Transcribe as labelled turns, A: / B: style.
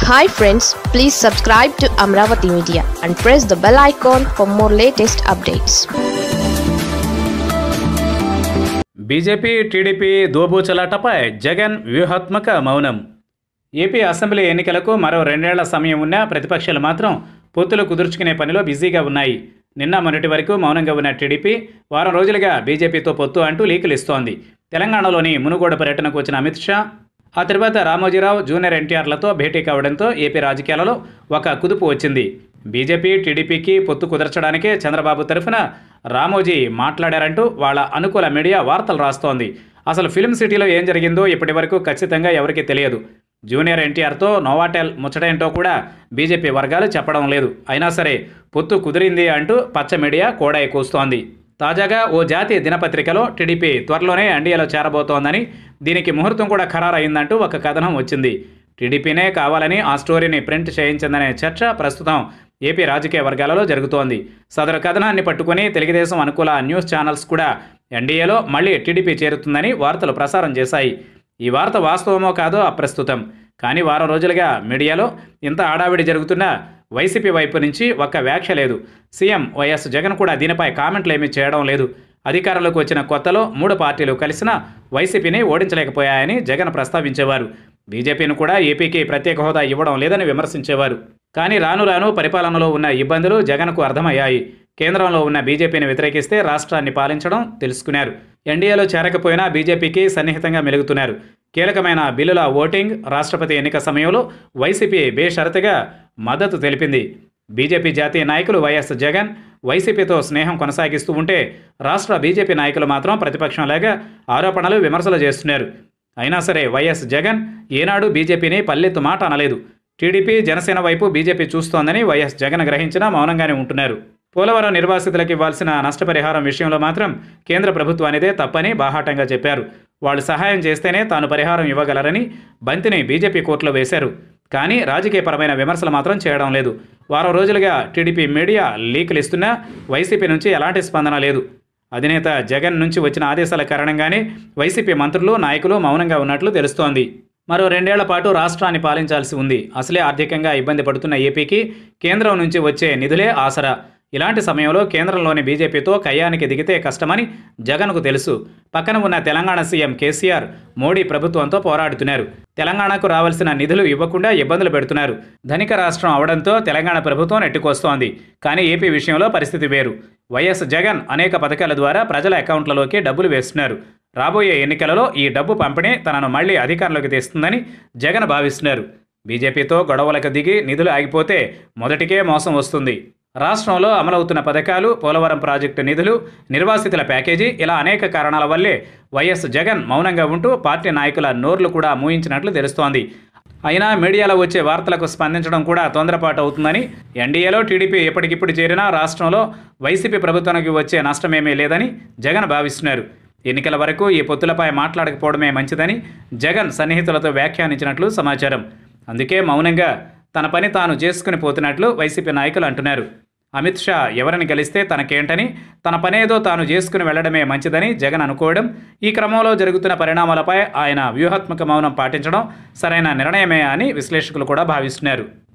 A: hi friends please subscribe to Amaravati media and press the bell icon for more latest updates
B: BJP TDP దోబూచలాటపై జగన్ వ్యూహాత్మక మౌనం AP assembly ఎన్నికలకు మరో రెండేళ్ల సమయం ఉన్నా ప్రతిపక్షాలు మాత్రం పొత్తులు కుదుర్చుకునే పనిలో బిజీగా ఉన్నాయి నిన్న మొన్నటి వరకు మౌనంగా ఉన్న టీడీపీ వారం రోజులుగా బీజేపీతో పొత్తు అంటూ లీకులు ఇస్తోంది తెలంగాణలోని మునుగోడు పర్యటనకు వచ్చిన అమిత్ షా ఆ తర్వాత రామోజీరావు జూనియర్ ఎన్టీఆర్లతో భేటీ కావడంతో ఏపీ రాజకీయాలలో ఒక కుదుపు వచ్చింది బీజేపీ టీడీపీకి పొత్తు కుదర్చడానికే చంద్రబాబు తరఫున రామోజీ మాట్లాడారంటూ వాళ్ళ అనుకూల మీడియా వార్తలు రాస్తోంది అసలు ఫిల్మ్ సిటీలో ఏం జరిగిందో ఇప్పటి వరకు ఖచ్చితంగా ఎవరికీ తెలియదు జూనియర్ ఎన్టీఆర్తో నోవాటెల్ ముచ్చటేంటో కూడా బీజేపీ వర్గాలు చెప్పడం లేదు అయినా సరే పొత్తు కుదిరింది అంటూ పచ్చ మీడియా కోడాయి కూస్తోంది తాజాగా ఓ జాతీయ దినపత్రికలో టీడీపీ త్వరలోనే ఎన్డీఏలో చేరబోతోందని దీనికి ముహూర్తం కూడా ఖరారైందంటూ ఒక కథనం వచ్చింది టీడీపీనే కావాలని ఆ స్టోరీని ప్రింట్ చేయించిందనే చర్చ ప్రస్తుతం ఏపీ రాజకీయ వర్గాలలో జరుగుతోంది సదరు కథనాన్ని పట్టుకుని తెలుగుదేశం అనుకూల న్యూస్ ఛానల్స్ కూడా ఎన్డీఏలో మళ్ళీ టీడీపీ చేరుతుందని వార్తలు ప్రసారం చేశాయి ఈ వార్త వాస్తవమో కాదో అప్రస్తుతం కానీ వారం రోజులుగా మీడియాలో ఇంత ఆడావిడి జరుగుతున్నా వైసీపీ వైపు నుంచి ఒక్క వ్యాఖ్య లేదు సీఎం వైఎస్ జగన్ కూడా దీనిపై కామెంట్లు ఏమీ చేయడం లేదు అధికారంలోకి వచ్చిన కొత్తలో మూడు పార్టీలు కలిసినా వైసీపీని ఓడించలేకపోయాయని జగన్ ప్రస్తావించేవారు బీజేపీని కూడా ఏపీకి ప్రత్యేక హోదా ఇవ్వడం లేదని విమర్శించేవారు కానీ రాను రాను పరిపాలనలో ఉన్న ఇబ్బందులు జగన్కు అర్థమయ్యాయి కేంద్రంలో ఉన్న బీజేపీని వ్యతిరేకిస్తే రాష్ట్రాన్ని పాలించడం తెలుసుకున్నారు ఎన్డీఏలో చేరకపోయినా బీజేపీకి సన్నిహితంగా మెలుగుతున్నారు కీలకమైన బిల్లుల ఓటింగ్ రాష్ట్రపతి ఎన్నిక సమయంలో వైసీపీ బేషరతుగా మద్దతు తెలిపింది బీజేపీ జాతీయ నాయకులు వైఎస్ జగన్ వైసీపీతో స్నేహం కొనసాగిస్తూ ఉంటే రాష్ట్ర బీజేపీ నాయకులు మాత్రం ప్రతిపక్షం లేక ఆరోపణలు విమర్శలు చేస్తున్నారు అయినా సరే వైఎస్ జగన్ ఏనాడు బీజేపీని పల్లెత్తు మాట అనలేదు టీడీపీ జనసేన వైపు బీజేపీ చూస్తోందని వైఎస్ జగన్ గ్రహించినా మౌనంగానే ఉంటున్నారు పోలవరం నిర్వాసితులకు ఇవ్వాల్సిన నష్టపరిహారం విషయంలో మాత్రం కేంద్ర ప్రభుత్వానిదే తప్పని బాహాటంగా చెప్పారు వాళ్ళు సహాయం చేస్తేనే తాను పరిహారం ఇవ్వగలరని బంతిని బీజేపీ కోర్టులో వేశారు కానీ రాజకీయపరమైన విమర్శలు మాత్రం చేయడం లేదు వారం రోజులుగా టీడీపీ మీడియా లీకులు ఇస్తున్నా వైసీపీ నుంచి ఎలాంటి స్పందన లేదు అధినేత జగన్ నుంచి వచ్చిన ఆదేశాల కారణంగానే వైసీపీ మంత్రులు నాయకులు మౌనంగా ఉన్నట్లు తెలుస్తోంది మరో రెండేళ్ల పాటు రాష్ట్రాన్ని పాలించాల్సి ఉంది అసలే ఆర్థికంగా ఇబ్బంది పడుతున్న ఏపీకి కేంద్రం నుంచి వచ్చే నిధులే ఆసరా ఇలాంటి సమయంలో కేంద్రంలోని బీజేపీతో కయ్యానికి దిగితే కష్టమని జగన్కు తెలుసు పక్కన ఉన్న తెలంగాణ సీఎం కేసీఆర్ మోడీ ప్రభుత్వంతో పోరాడుతున్నారు తెలంగాణకు రావాల్సిన నిధులు ఇవ్వకుండా ఇబ్బందులు పెడుతున్నారు ధనిక రాష్ట్రం అవడంతో తెలంగాణ ప్రభుత్వం నెట్టుకొస్తోంది కానీ ఏపీ విషయంలో పరిస్థితి వేరు వైఎస్ జగన్ అనేక పథకాల ద్వారా ప్రజల అకౌంట్లలోకి డబ్బులు వేస్తున్నారు రాబోయే ఎన్నికలలో ఈ డబ్బు పంపిణీ తనను మళ్లీ అధికారంలోకి తెస్తుందని జగన్ భావిస్తున్నారు బీజేపీతో గొడవలకు దిగి నిధులు ఆగిపోతే మొదటికే మోసం వస్తుంది రాష్ట్రంలో అమలవుతున్న పథకాలు పోలవరం ప్రాజెక్టు నిధులు నిర్వాసితుల ప్యాకేజీ ఇలా అనేక కారణాల వల్లే వైఎస్ జగన్ మౌనంగా ఉంటూ పార్టీ నాయకుల నోర్లు కూడా మూయించినట్లు తెలుస్తోంది అయినా మీడియాలో వచ్చే వార్తలకు స్పందించడం కూడా తొందరపాటు అవుతుందని ఎన్డీఏలో టీడీపీ ఎప్పటికిప్పుడు చేరినా రాష్ట్రంలో వైసీపీ ప్రభుత్వానికి వచ్చే నష్టమేమీ లేదని జగన్ భావిస్తున్నారు ఎన్నికల వరకు ఈ పొత్తులపై మాట్లాడకపోవడమే మంచిదని జగన్ సన్నిహితులతో వ్యాఖ్యానించినట్లు సమాచారం అందుకే మౌనంగా తన పని తాను చేసుకుని పోతున్నట్లు వైసీపీ నాయకులు అంటున్నారు అమిత్ షా ఎవరిని గెలిస్తే తనకేంటని తన పనేదో తాను చేసుకుని వెళ్లడమే మంచిదని జగన్ అనుకోవడం ఈ క్రమంలో జరుగుతున్న పరిణామాలపై ఆయన వ్యూహాత్మక మౌనం పాటించడం సరైన నిర్ణయమే అని విశ్లేషకులు కూడా భావిస్తున్నారు